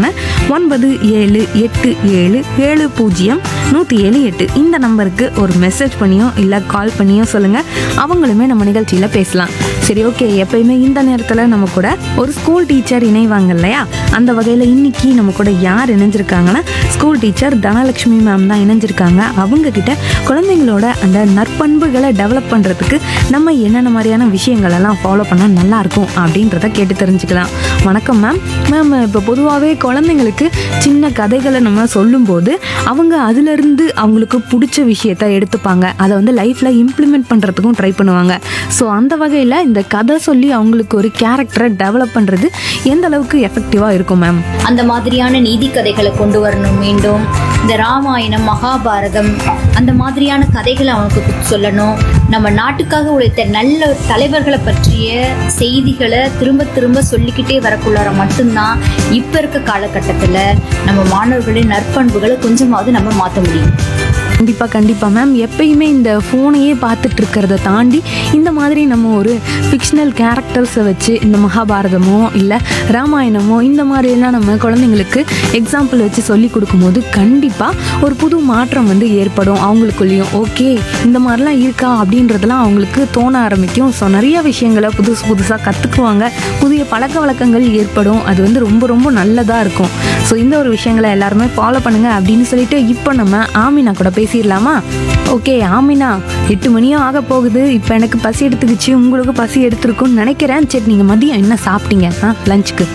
நம்பரான ஒன்பது ஏழு எட்டு ஏழு ஏழு பூஜ்ஜியம் நூற்றி ஏழு எட்டு இந்த நம்பருக்கு ஒரு மெசேஜ் பண்ணியோ இல்லை கால் பண்ணியோ சொல்லுங்கள் அவங்களுமே நம்ம நிகழ்ச்சியில் பேசலாம் சரி ஓகே எப்பயுமே இந்த நேரத்தில் நம்ம கூட ஒரு ஸ்கூல் டீச்சர் இணைவாங்க இல்லையா அந்த வகையில் இன்னைக்கு நம்ம கூட யார் இணைஞ்சிருக்காங்கன்னா ஸ்கூல் டீச்சர் தனலட்சுமி மேம் தான் இணைஞ்சிருக்காங்க அவங்க கிட்ட குழந்தைங்களோட அந்த நற்பண்புகளை டெவலப் பண்ணுறதுக்கு நம்ம என்னென்ன மாதிரியான விஷயங்கள் எல்லாம் ஃபாலோ பண்ணால் நல்லா இருக்கும் அப்படின்றத கேட்டு தெரிஞ்சுக்கலாம் வணக்கம் மேம் மேம் இப்போ பொதுவாகவே குழந்தைங்களுக்கு சின்ன கதைகளை நம்ம சொல்லும்போது அவங்க அதுலேருந்து அவங்களுக்கு பிடிச்ச விஷயத்த எடுத்துப்பாங்க அதை வந்து லைஃப்பில் இம்ப்ளிமெண்ட் பண்ணுறதுக்கும் ட்ரை பண்ணுவாங்க ஸோ அந்த வகையில் இந்த கதை சொல்லி அவங்களுக்கு ஒரு கேரக்டரை டெவலப் பண்ணுறது எந்த அளவுக்கு எஃபெக்டிவாக இருக்கும் மேம் அந்த மாதிரியான நீதி கதைகளை கொண்டு வரணும் மீண்டும் இந்த ராமாயணம் மகாபாரதம் அந்த மாதிரியான கதைகளை அவனுக்கு சொல்லணும் நம்ம நாட்டுக்காக உழைத்த நல்ல தலைவர்களை பற்றிய செய்திகளை திரும்ப திரும்ப சொல்லிக்கிட்டே வரக்குள்ளார மட்டும்தான் இப்போ இருக்க காலகட்டத்தில் நம்ம மாணவர்களின் நற்பண்புகளை கொஞ்சமாவது நம்ம மாற்ற முடியும் கண்டிப்பாக கண்டிப்பாக மேம் எப்பயுமே இந்த ஃபோனையே பார்த்துட்டு இருக்கிறத தாண்டி இந்த மாதிரி நம்ம ஒரு ஃபிக்ஷனல் கேரக்டர்ஸை வச்சு இந்த மகாபாரதமோ இல்லை ராமாயணமோ இந்த மாதிரியெல்லாம் நம்ம குழந்தைங்களுக்கு எக்ஸாம்பிள் வச்சு சொல்லி கொடுக்கும்போது கண்டிப்பாக ஒரு புது மாற்றம் வந்து ஏற்படும் அவங்களுக்குள்ளேயும் ஓகே இந்த மாதிரிலாம் இருக்கா அப்படின்றதெல்லாம் அவங்களுக்கு தோண ஆரம்பிக்கும் ஸோ நிறைய விஷயங்களை புதுசு புதுசாக கற்றுக்குவாங்க புதிய பழக்க வழக்கங்கள் ஏற்படும் அது வந்து ரொம்ப ரொம்ப நல்லதாக இருக்கும் ஸோ இந்த ஒரு விஷயங்களை எல்லாருமே ஃபாலோ பண்ணுங்க அப்படின்னு சொல்லிட்டு இப்போ நம்ம ஆமினா கூட பேசிடலாமா ஓகே ஆமினா எட்டு மணியும் ஆக போகுது இப்போ எனக்கு பசி எடுத்துக்கிச்சு உங்களுக்கு பசி எடுத்துருக்குன்னு நினைக்கிறேன் சரி நீங்கள் மதியம் என்ன சாப்பிட்டீங்க ஆ லஞ்சுக்கு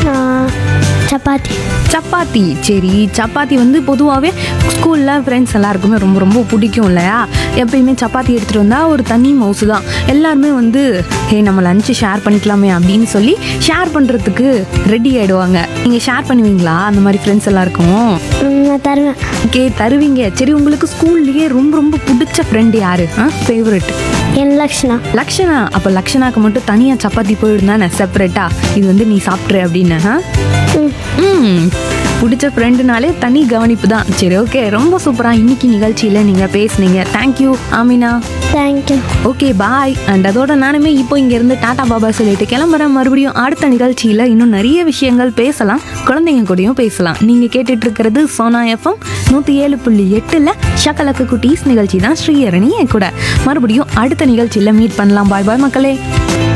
சப்பாத்தி சப்பாத்தி சரி சப்பாத்தி வந்து பொதுவாகவே ஸ்கூலில் ஃப்ரெண்ட்ஸ் எல்லாருக்குமே ரொம்ப ரொம்ப பிடிக்கும் இல்லையா எப்பயுமே சப்பாத்தி எடுத்துகிட்டு வந்தால் ஒரு தனி மவுசு தான் எல்லாருமே வந்து ஹே நம்ம லஞ்சு ஷேர் பண்ணிக்கலாமே அப்படின்னு சொல்லி ஷேர் பண்ணுறதுக்கு ரெடி ஆகிடுவாங்க நீங்கள் ஷேர் பண்ணுவீங்களா அந்த மாதிரி ஃப்ரெண்ட்ஸ் எல்லாருக்கும் ம், நான் தருவேன் ஓகே தருவீங்க சரி உங்களுக்கு ஸ்கூல்லையே ரொம்ப ரொம்ப பிடிச்ச ஃப்ரெண்டு யாரு ஆ ஃபேவரட் என் லக்ஷனா லக்ஷனா அப்போ லக்ஷனாக்கு மட்டும் தனியாக சப்பாத்தி போயிடுந்தானே செப்பரேட்டா இது வந்து நீ சாப்பிட்ரு அப்படின்னு ஆ? ம் பிடிச்ச ஃப்ரெண்டுனாலே தனி கவனிப்பு தான் சரி ஓகே ரொம்ப சூப்பராக இன்னைக்கு நிகழ்ச்சியில் நீங்கள் பேசுனீங்க thank you Amina thank you okay bye and அதோட நானுமே இப்போ இங்கேருந்து டாடா பாபா சொல்லிட்டு கிளம்புறேன் மறுபடியும் அடுத்த நிகழ்ச்சியில் இன்னும் நிறைய விஷயங்கள் பேசலாம் குழந்தைங்க கூடயும் பேசலாம் நீங்கள் கேட்டுட்டு இருக்கிறது சோனா எஃப்எம் நூற்றி ஏழு புள்ளி எட்டில் ஷக்கலக்கு குட்டீஸ் நிகழ்ச்சி தான் ஸ்ரீஹரணி என் கூட மறுபடியும் அடுத்த நிகழ்ச்சியில் மீட் பண்ணலாம் பாய் பாய் மக்களே